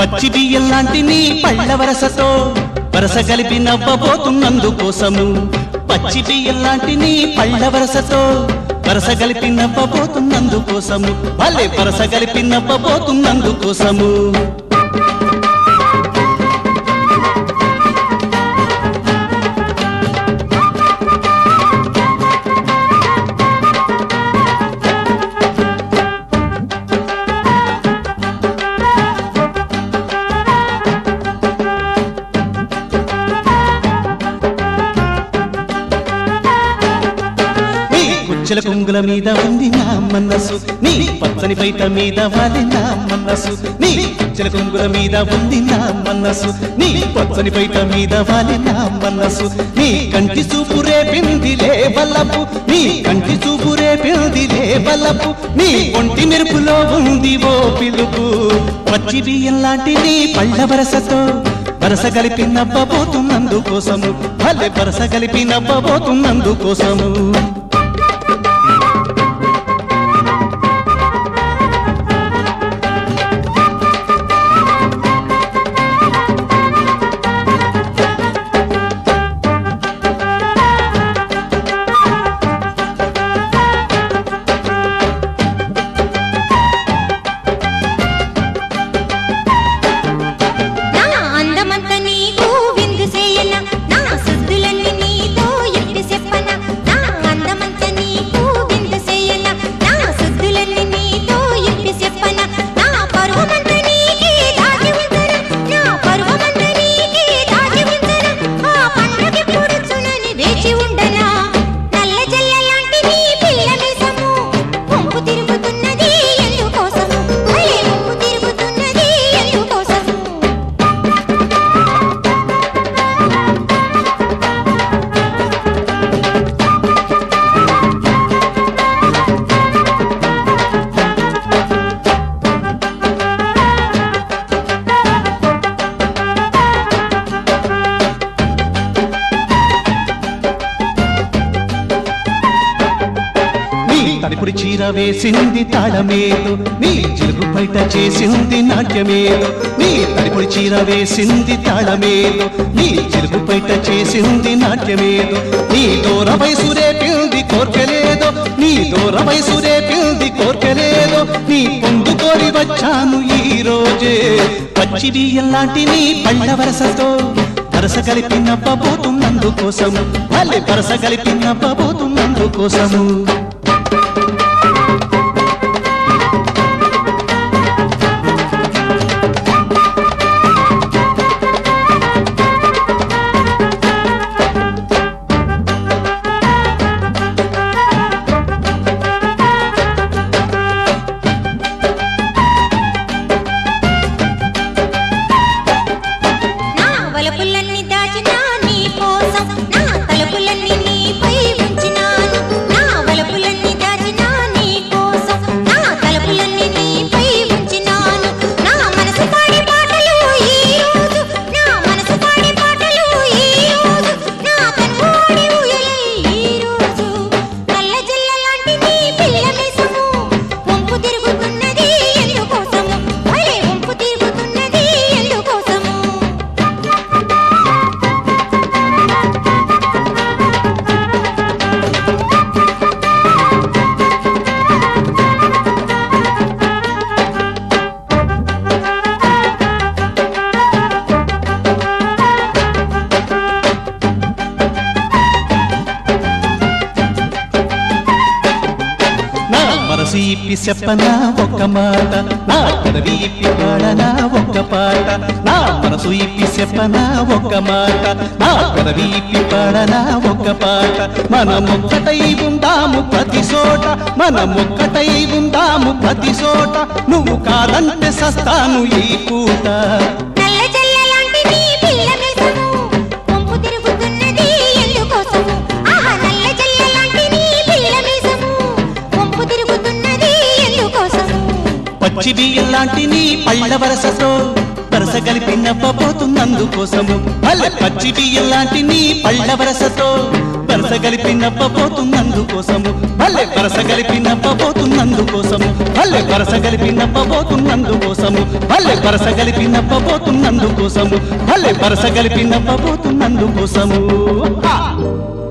పచ్చి బియ్యం లాంటి నీ పళ్ళ వరసతో వరస కలిపి నవ్వబోతున్నందుకోసము పచ్చి బియ్యం లాంటి నీ పళ్ళ వరసతో వరస కలిపి నవ్వబోతున్నందుకోసము భలే వరస కలిపి నవ్వబోతున్నందుకోసము నీ కుచ్చెల కొంగుల మీద ఉంది నా మనసు నీ పచ్చని పైట మీద వాలి నా మనసు నీ కుచ్చెల కొంగుల మీద ఉంది నా మనసు నీ పచ్చని పైట మీద వాలి నా మనసు నీ కంటి చూపు రేపిందిలే బలపు నీ కంటి చూపు రేపిందిలే బలపు నీ ఒంటి మెరుపులో ఉంది ఓ పిలుపు పచ్చి బియ్యం లాంటి నీ పళ్ళ వరసతో వరస కలిపి నవ్వబోతున్నందుకోసము భలే వరస కలిపి నవ్వబోతున్నందుకోసము నా అందమంత నీకు విందు చేయన నా సుద్దులన్నీ నీతో ఎట్టి చెప్పన నా అందమంత నీకు విందు చేయన నా సుద్దులన్నీ నీతో ఎట్టి చెప్పన నా పరువమంత నీకే దాచి ఉంచన నా పరువమంత నీకే దాచి ఉంచన ఆ పండగెప్పుడు చునని వేచి ఉండనా నల్ల జల్ల లాంటి నీ పిల్ల మీసము వంపు తిరుగుతున్నది ఎందుకోసము భలే వంపు తిరుగుతున్నది ఎందుకోసము నీ తడిపుడి చీర వేసింది తాళమేలు నీ చిలుకు బయట చేసింది నాట్యమేలు నీ తడిపుడి చీర వేసింది తాళమేలు నీ చిలుకు బయట చేసింది నాట్యమేలు నీ దూర వయసు రేపింది కోర్కెలేదో నీ దూర వయసు రేపింది కోర్కెలేదో నీ పొందుకోరి వచ్చాను ఈ రోజే పచ్చి బియ్యం లాంటి నీ పళ్ళ వరసతో వరస కలిపి నవ్వబోతున్నందుకోసము భలే వరస కలిపి నవ్వబోతున్నందుకోసము నా వలపులన్నీ దాచినా నీ కోసం నా తలుపులన్నీ నీపై ఉంచినాను నా వలపులన్నీ దాచినా నీ కోసం నా తలుపులన్నీ నీపై ఉంచినాను నా మనసు పాడే పాటలు ఈ రోజు నా మనసు పాడే పాటలు ఈ రోజు నా కనుగోడి ఊయలై ఈ రోజు నల్ల జల్ల లాంటి నీ పిల్ల మీసము వంపు తిరుగుతున్నది ఎందుకోసము భలే వంపు తిరుగుతున్నది ఎందుకోసము నా మనసు ఇప్పి చెప్పనా ఒక్క మాట నా పెదవి ఇప్పి పాడనా ఒక్క పాట నా మనసు ఇప్పి చెప్పనా ఒక్క మాట నా పెదవి ఇప్పి పాడనా ఒక్క పాట మనమొక్కటై ఉందాము ప్రతి చోట మనమొక్కటై ఉందాము ప్రతి చోట నువ్వు కాదంటే సస్తాను ఈ పూట నల్ల జల్ల లాంటి నీ పిల్ల మీసము వంపు తిరుగుతున్నది ఎందుకోసము ఆహా నల్ల జల్ల లాంటి నీ పిల్ల మీసము వంపు తిరుగుతున్నది ఎందుకోసము పచ్చి బియ్యం లాంటి నీ పళ్ళ వరసతో వరస కలిపి నవ్వబోతున్నందుకోసము భలే పచ్చి బియ్యం లాంటి నీ పళ్ళ వరసతో వరస కలిపి నవ్వబోతున్నందుకోసము భలే వరస కలిపి నవ్వబోతున్నందుకోసము భలే భలే వరస కలిపి నవ్వబోతున్నందు కోసము భలే వరస కలిపి నవ్వబోతున్నందు కోసము భలే వరస కలిపి నవ్వబోతున్నందు కోసము హా!